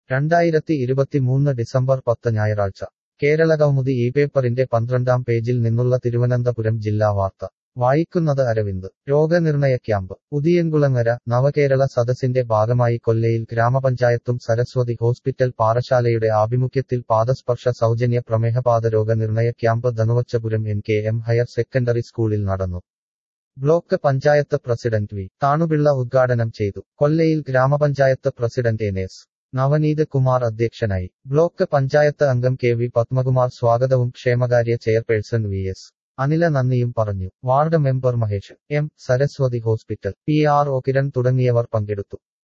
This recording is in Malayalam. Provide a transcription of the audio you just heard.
രണ്ടായിരത്തി ഇരുപത്തിമൂന്ന് ഡിസംബർ പത്ത് ഞായറാഴ്ച കേരളകൗമുദി ഈ പേപ്പറിന്റെ പന്ത്രണ്ടാം പേജിൽ നിന്നുള്ള തിരുവനന്തപുരം ജില്ലാ വാർത്ത വായിക്കുന്നത് അരവിന്ദ് രോഗനിർണയ ക്യാമ്പ് ഉദിയൻകുളങ്ങര നവകേരള സദസ്സിന്റെ ഭാഗമായി കൊല്ലയിൽ ഗ്രാമപഞ്ചായത്തും സരസ്വതി ഹോസ്പിറ്റൽ പാറശാലയുടെ ആഭിമുഖ്യത്തിൽ പാദസ്പർശ സൗജന്യ പ്രമേഹപാത രോഗനിർണയ camp Dhanuvachapuram N K M higher secondary സ്കൂളിൽ നടന്നു block panchayat president V Thanupillai ഉദ്ഘാടനം ചെയ്തു കൊല്ലയിൽ ഗ്രാമപഞ്ചായത്ത് president N S Navaneeth Kumar അധ്യക്ഷനായി ബ്ലോക്ക് പഞ്ചായത്ത് അംഗം കെ വി പത്മകുമാർ സ്വാഗതവും ക്ഷേമകാര്യ ചെയർപേഴ്സൺ വി എസ് അനില നന്ദിയും പറഞ്ഞു ward member Mahesh M Saraswathi hospital P R O Kiran തുടങ്ങിയവർ പങ്കെടുത്തു